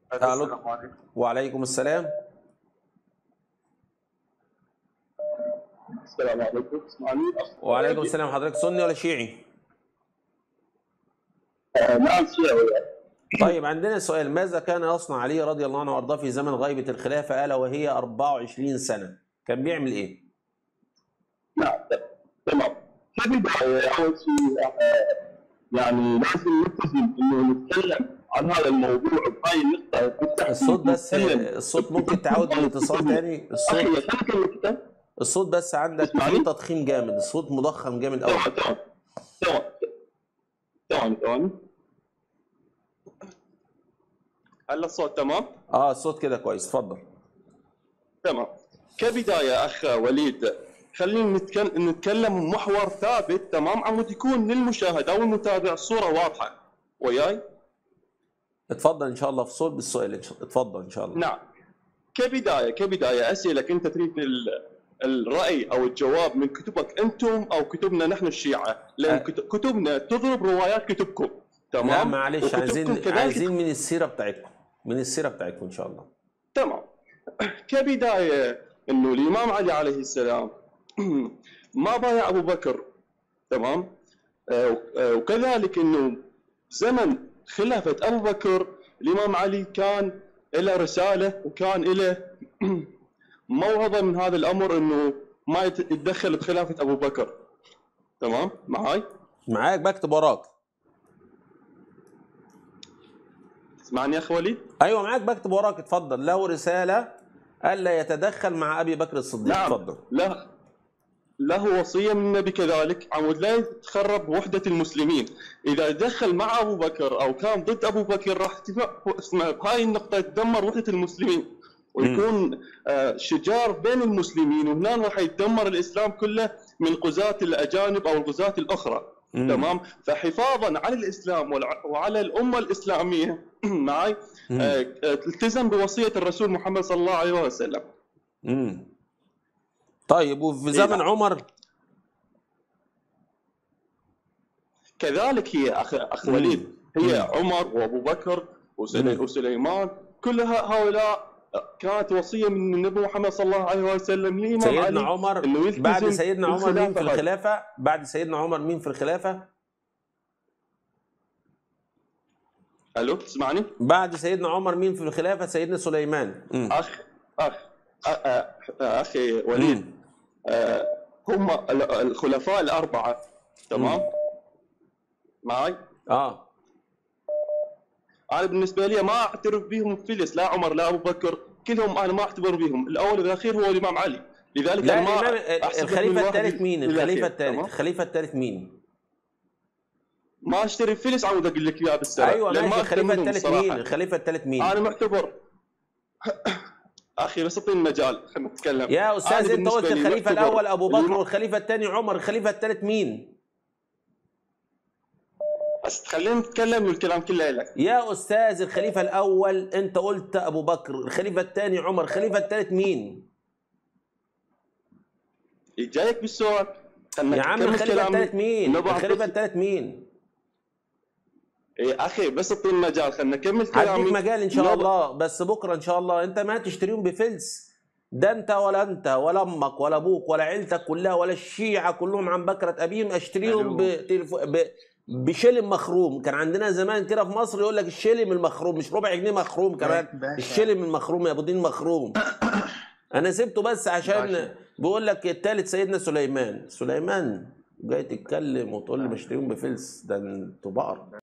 الو السلام عليكم وعليكم السلام السلام عليكم اسمعني وعليكم السلام حضرتك سني ولا شيعي آه، نعم شيعي طيب عندنا سؤال ماذا كان يصنع علي رضي الله عنه وارضاه في زمن غيبة الخلافة ألا وهي 24 سنة كان بيعمل ايه نعم تمام في البداية أول شيء آه، يعني لازم نلتزم إنه نتكلم عن هذا الموضوع بهاي النقطة بالتحديد الصوت بس نتكلم. الصوت ممكن تعود بالاتصال تاني أخي الصوت خليك النقطة الصوت بس عندك تسمعني؟ فيه تضخيم جامد الصوت مضخم جامد قوي تمام تمام تمام تمام تمام هلا الصوت تمام؟ اه الصوت كده كويس اتفضل تمام كبدايه اخ وليد خلينا نتكلم نتكلم محور ثابت تمام عمود يكون للمشاهد او المتابع الصوره واضحه وياي؟ اتفضل ان شاء الله في صوت بالسؤال إن شاء- اتفضل ان شاء الله نعم كبدايه كبدايه اسالك انت تريد ال- الراي او الجواب من كتبك انتم او كتبنا نحن الشيعه لان أه. كت- كتبنا تضرب روايات كتبكم تمام لا معلش وكتبكم عايزين كذلك عايزين من السيرة بتاعتكم من السيرة بتاعتكم ان شاء الله تمام كبدايه انه الامام علي عليه السلام ما بايع ابو بكر تمام آه، آه، وكذلك انه زمن خلافه ابو بكر الامام علي كان له رساله وكان له موعظه من هذا الامر انه ما يت- يتدخل بخلافه ابو بكر تمام معاي معاك بكتب وراك تسمعني يا اخ وليد ايوه معاك بكتب وراك اتفضل له رسالة الا يتدخل مع ابي بكر الصديق نعم اتفضل له له وصيه من النبي كذلك عمود لا يتخرب وحده المسلمين اذا دخل مع ابو بكر او كان ضد ابو بكر راح تف- اسمه بهاي النقطه تدمر وحده المسلمين ويكون آه، شجار بين المسلمين وهنا راح يتدمر الاسلام كله من الغزاة الاجانب او الغزاة الاخرى مم. تمام فحفاظا على الاسلام والع- وعلى الامه الاسلاميه معي مم. آه، آه، التزم بوصيه الرسول محمد صلى الله عليه وسلم امم طيب وفي إيه زمن نعم. عمر كذلك هي اخ اخ مم. وليد هي مم. عمر وابو بكر وسلي- مم. وسليمان كل ه- هؤلاء كانت وصيه من النبي محمد صلى الله عليه وسلم للامام سيدنا علي عمر انه يلتزم بعد سيدنا عمر مين في بالخلافة هاي. الخلافة بعد سيدنا عمر مين في الخلافة الو تسمعني؟ بعد سيدنا عمر مين في الخلافة سيدنا سليمان مم. اخ اخ أ- أ- اخي وليد مم. آه، هم ال- الخلفاء الاربعه تمام؟ معي؟ اه انا بالنسبه لي ما اعترف بهم فلس لا عمر لا ابو بكر كلهم انا ما اعتبر بهم الاول والاخير هو الامام علي لذلك لا أنا ما الامام أحسب من الخليفة واحد الثالث مين إلى الخليفة آخره، الثالث تمام؟ الخليفة الثالث مين ما اشتري فلس عاود اقول لك اياه بالسلام ايوه لأن ما ماشي أهتم الخليفة منهم الثالث الصراحة. مين الخليفة الثالث مين انا معتبر اخي بس اعطيني مجال خلينا نتكلم يا أنا استاذ انت بالنسبة قلت لي الخليفة معتبر الاول ابو بكر الإمام- والخليفة الثاني عمر الخليفة الثالث مين بس خلينا نتكلم والكلام كله لك يا استاذ الخليفة الاول انت قلت ابو بكر الخليفة الثاني عمر الخليفة الثالث مين جايك بالسؤال خلنا يا عم نكمل الخليفة كلامي. الثالث مين نبغى الخليفة بس- الثالث مين إيه اخي بس اعطيني مجال خلنا نكمل كلامي هديك مجال ان شاء نبغى- الله بس بكره ان شاء الله انت ما تشتريهم بفلس ده انت ولا انت ولا امك ولا ابوك ولا عيلتك كلها ولا الشيعه كلهم عن بكره ابيهم اشتريهم بتلفو... ب... بشلم مخروم كان عندنا زمان كده في مصر يقول لك الشلم المخروم مش ربع جنيه مخروم كمان باشا. الشلم المخروم يا ابو دين مخروم انا سبته بس عشان باشا. بيقول لك التالت سيدنا سليمان سليمان جاي تتكلم وتقول لي بشتريهم بفلس ده انتوا بقر